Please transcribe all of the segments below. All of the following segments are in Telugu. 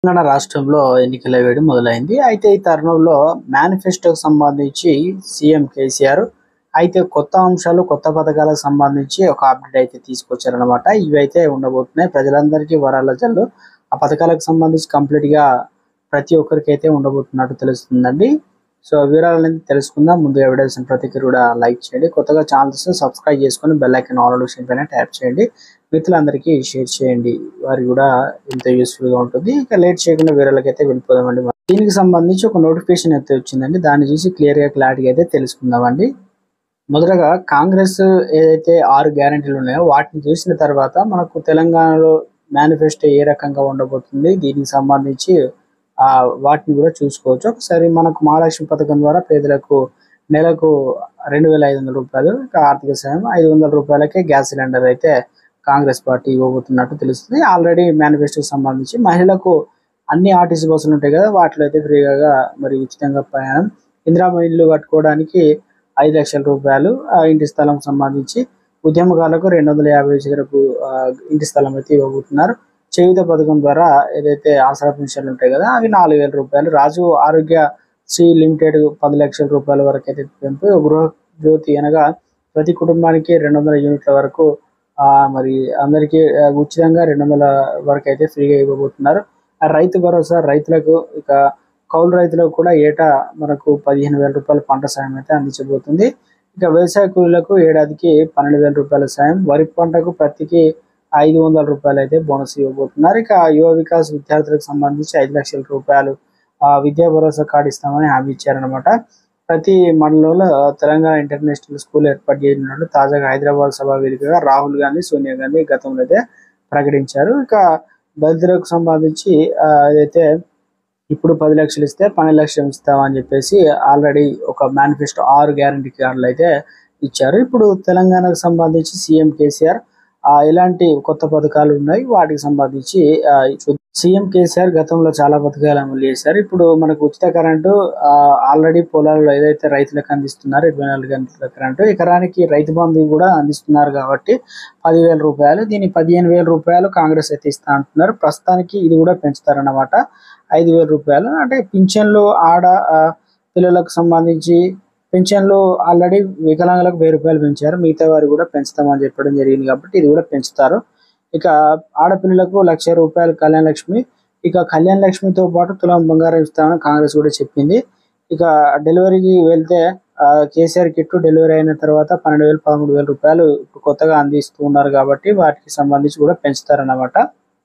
తెలంగాణ రాష్ట్రంలో ఎన్నికల వేడి మొదలైంది అయితే ఈ తరుణంలో మేనిఫెస్టోకి సంబంధించి సీఎం కేసీఆర్ అయితే కొత్త అంశాలు కొత్త పథకాలకు సంబంధించి ఒక అప్డేట్ అయితే తీసుకొచ్చారనమాట ఇవి అయితే ఉండబోతున్నాయి ప్రజలందరికీ వరాల జల్లు ఆ పథకాలకు సంబంధించి కంప్లీట్ గా ప్రతి ఒక్కరికి అయితే ఉండబోతున్నట్టు తెలుస్తుందండి సో వివరాలు అనేది తెలుసుకుందాం ముందుగా ఎవిడెన్స్ ప్రతి ఒక్కరు కూడా లైక్ చేయండి కొత్తగా ఛానల్స్ సబ్స్క్రైబ్ చేసుకొని బెల్ ఐకాన్ ఆల్ నోటిఫికేషన్ పైన ట్యాప్ చేయండి మిత్రులందరికీ షేర్ చేయండి వారికి కూడా ఎంతో యూస్ఫుల్ గా ఉంటుంది ఇక లేట్ చేయకుండా వివరాలకి అయితే వెళ్ళిపోదామండి దీనికి సంబంధించి ఒక నోటిఫికేషన్ అయితే వచ్చిందండి దాన్ని చూసి క్లియర్ గా క్లారిటీగా అయితే తెలుసుకుందామండి మొదటగా కాంగ్రెస్ ఏదైతే ఆరు గ్యారంటీలు ఉన్నాయో వాటిని చూసిన తర్వాత మనకు తెలంగాణలో మేనిఫెస్టో ఏ రకంగా ఉండబోతుంది దీనికి సంబంధించి ఆ వాటిని కూడా చూసుకోవచ్చు ఒకసారి మనకు మహాలక్ష్మి పథకం ద్వారా పేదలకు నెలకు రెండు వేల ఐదు వందల రూపాయలు ఇంకా ఆర్థిక సాయం ఐదు వందల రూపాయలకే గ్యాస్ సిలిండర్ అయితే కాంగ్రెస్ పార్టీ ఇవ్వబోతున్నట్టు తెలుస్తుంది ఆల్రెడీ మేనిఫెస్టోకి సంబంధించి మహిళలకు అన్ని ఆర్టీసీ బస్సులు ఉంటాయి కదా వాటిలో అయితే ఫ్రీగా మరి ఉచితంగా ప్రయాణం ఇందిరామ ఇల్లు కట్టుకోవడానికి ఐదు లక్షల రూపాయలు ఆ ఇంటి స్థలం సంబంధించి ఉద్యమకాలకు రెండు వందల యాభై చదరపు ఆ, ఇంటి స్థలం అయితే ఇవ్వబోతున్నారు చేయుత పథకం ద్వారా ఏదైతే ఆసరా పెన్షన్లు ఉంటాయి కదా అవి నాలుగు వేల రూపాయలు రాజు ఆరోగ్య శ్రీ లిమిటెడ్ పది లక్షల రూపాయల వరకు అయితే పెంపు గృహ జ్యోతి అనగా ప్రతి కుటుంబానికి రెండు వందల యూనిట్ల వరకు ఆ మరి అందరికీ ఆ, ఉచితంగా రెండు వందల వరకు అయితే ఫ్రీగా ఇవ్వబోతున్నారు ఆ రైతు భరోసా రైతులకు ఇక కౌలు రైతులకు కూడా ఏటా మనకు పదిహేను వేల రూపాయల పంట సాయం అయితే అందించబోతుంది ఇక వ్యవసాయ కూలీలకు ఏడాదికి పన్నెండు వేల రూపాయల సాయం వరి పంటకు ప్రతికి ఐదు వందల రూపాయలు అయితే బోనస్ ఇవ్వబోతున్నారు ఇక యువ వికాస్ విద్యార్థులకు సంబంధించి ఐదు లక్షల రూపాయలు ఆ, విద్యా భరోసా కార్డు ఇస్తామని హామీ ఇచ్చారనమాట ప్రతి మండలంలో తెలంగాణ ఇంటర్నేషనల్ స్కూల్ ఏర్పాటు చేయనున్నట్టు తాజాగా హైదరాబాద్ సభ వేదికగా రాహుల్ గాంధీ సోనియా గాంధీ గతంలో అయితే ప్రకటించారు ఇక దళితులకు సంబంధించి ఆ, ఏదైతే ఇప్పుడు పది లక్షలు ఇస్తే పన్నెండు లక్షలు ఇస్తామని చెప్పేసి ఆల్రెడీ ఒక మేనిఫెస్టో ఆరు గ్యారంటీ కార్డులు అయితే ఇచ్చారు ఇప్పుడు తెలంగాణకు సంబంధించి సీఎం కేసీఆర్ ఆ, ఎలాంటి కొత్త పథకాలు ఉన్నాయి వాటికి సంబంధించి ఆ, చూ- సీఎం కేసీఆర్ గతంలో చాలా పథకాలు అమలు చేశారు ఇప్పుడు మనకు ఉచిత కరెంటు ఆ, ఆల్రెడీ పొలాల్లో ఏదైతే రైతులకు అందిస్తున్నారు ఇరవై నాలుగు గంటల కరెంటు ఎకరానికి రైతు బంధు కూడా అందిస్తున్నారు కాబట్టి పదివేల రూపాయలు దీని పదిహేను వేల రూపాయలు కాంగ్రెస్ అయితే ఇస్తా అంటున్నారు ప్రస్తుతానికి ఇది కూడా పెంచుతారన్నమాట ఐదు వేల రూపాయలు అంటే పింఛన్లు ఆడ ఆ, పిల్లలకు సంబంధించి పెన్షన్లు ఆల్రెడీ వికలాంగులకు వెయ్యి రూపాయలు పెంచారు మిగతా వారు కూడా పెంచుతామని చెప్పడం జరిగింది కాబట్టి ఇది కూడా పెంచుతారు ఇక ఆడపిల్లలకు లక్ష రూపాయలు కళ్యాణ లక్ష్మి ఇక కళ్యాణ లక్ష్మితో పాటు తులం బంగారం ఇస్తామని కాంగ్రెస్ కూడా చెప్పింది ఇక డెలివరీకి వెళ్తే ఆ, కేసీఆర్ కిట్ డెలివరీ అయిన తర్వాత పన్నెండు వేలు పదమూడు వేల రూపాయలు ఇప్పుడు కొత్తగా అందిస్తూ ఉన్నారు కాబట్టి వాటికి సంబంధించి కూడా పెంచుతారన్నమాట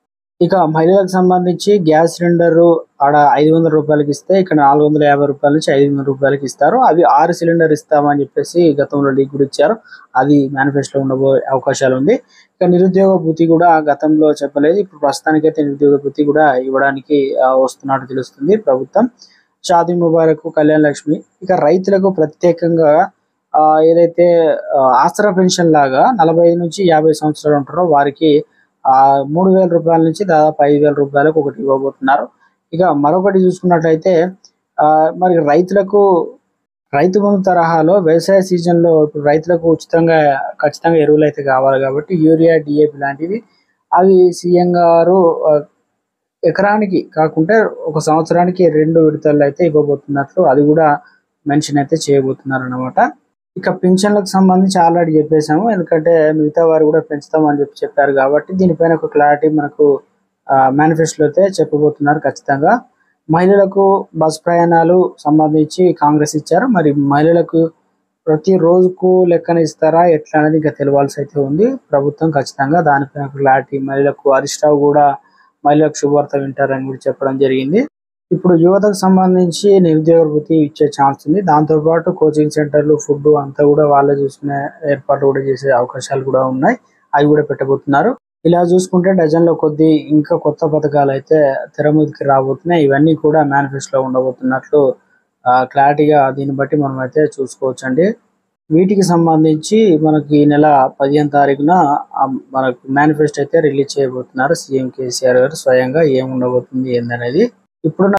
ఇక మహిళలకు సంబంధించి గ్యాస్ సిలిండర్ ఆడ ఐదు వందల రూపాయలకి ఇస్తే ఇక్కడ నాలుగు వందల యాభై రూపాయల నుంచి ఐదు వందల రూపాయలకి ఇస్తారు అవి ఆరు సిలిండర్ ఇస్తామని చెప్పేసి గతంలో లీక్ కూడా ఇచ్చారు అది మేనిఫెస్టో ఉండబో అవకాశాలు ఉంది ఇక నిరుద్యోగ భృతి కూడా గతంలో చెప్పలేదు ఇప్పుడు ప్రస్తుతానికైతే నిరుద్యోగ భృతి కూడా ఇవ్వడానికి ఆ, వస్తున్నట్టు తెలుస్తుంది ప్రభుత్వం షాదీ ముబారక్ కళ్యాణ్ లక్ష్మి ఇక రైతులకు ప్రత్యేకంగా ఆ, ఏదైతే ఆ, ఆసరా పెన్షన్ లాగా నలభై ఐదు నుంచి యాభై సంవత్సరాలు ఉంటారో వారికి ఆ మూడు వేల రూపాయల నుంచి దాదాపు ఐదు వేల రూపాయలకు ఒకటి ఇవ్వబోతున్నారు ఇక మరొకటి చూసుకున్నట్లయితే ఆ, మరి రైతులకు రైతు బంధు తరహాలో వ్యవసాయ సీజన్ లో ఇప్పుడు రైతులకు ఉచితంగా ఖచ్చితంగా ఎరువులు అయితే కావాలి కాబట్టి యూరియా డిఏపి లాంటివి అవి సీఎం గారు ఆ, ఎకరానికి కాకుండా ఒక సంవత్సరానికి రెండు విడతలు అయితే ఇవ్వబోతున్నట్లు అది కూడా మెన్షన్ అయితే చేయబోతున్నారు అనమాట ఇక పింఛన్లకు సంబంధించి ఆల్రెడీ చెప్పేశాము ఎందుకంటే మిగతా వారు కూడా పెంచుతామని చెప్పి చెప్పారు కాబట్టి దీనిపైన ఒక క్లారిటీ మనకు మేనిఫెస్టోలో అయితే చెప్పబోతున్నారు ఖచ్చితంగా మహిళలకు బస్ ప్రయాణాలు సంబంధించి కాంగ్రెస్ ఇచ్చారు మరి మహిళలకు ప్రతి రోజుకు లెక్కన ఇస్తారా ఎట్లా అనేది ఇంకా తెలియాల్సి అయితే ఉంది ప్రభుత్వం ఖచ్చితంగా దానిపైన ఒక క్లారిటీ మహిళలకు హరీష్ రావు కూడా మహిళలకు శుభవార్త వింటారని కూడా చెప్పడం జరిగింది ఇప్పుడు యువతకు సంబంధించి నిరుద్యోగ వృత్తి ఇచ్చే ఛాన్స్ ఉంది దాంతో పాటు కోచింగ్ సెంటర్లు ఫుడ్ అంతా కూడా వాళ్ళే చూసుకునే ఏర్పాట్లు కూడా చేసే అవకాశాలు కూడా ఉన్నాయి అవి కూడా పెట్టబోతున్నారు ఇలా చూసుకుంటే డజన్ లో కొద్ది ఇంకా కొత్త పథకాలు అయితే తెర మీదకి రాబోతున్నాయి ఇవన్నీ కూడా మేనిఫెస్టోలో ఉండబోతున్నట్లు ఆ, క్లారిటీగా దీన్ని బట్టి మనం అయితే చూసుకోవచ్చండి వీటికి సంబంధించి మనకి ఈ నెల పదిహేను తారీఖున ఆ, మనకు మేనిఫెస్టో అయితే రిలీజ్ చేయబోతున్నారు సీఎం కేసీఆర్ గారు స్వయంగా ఏం ఉండబోతుంది ఏందనేది ఇప్పుడున్న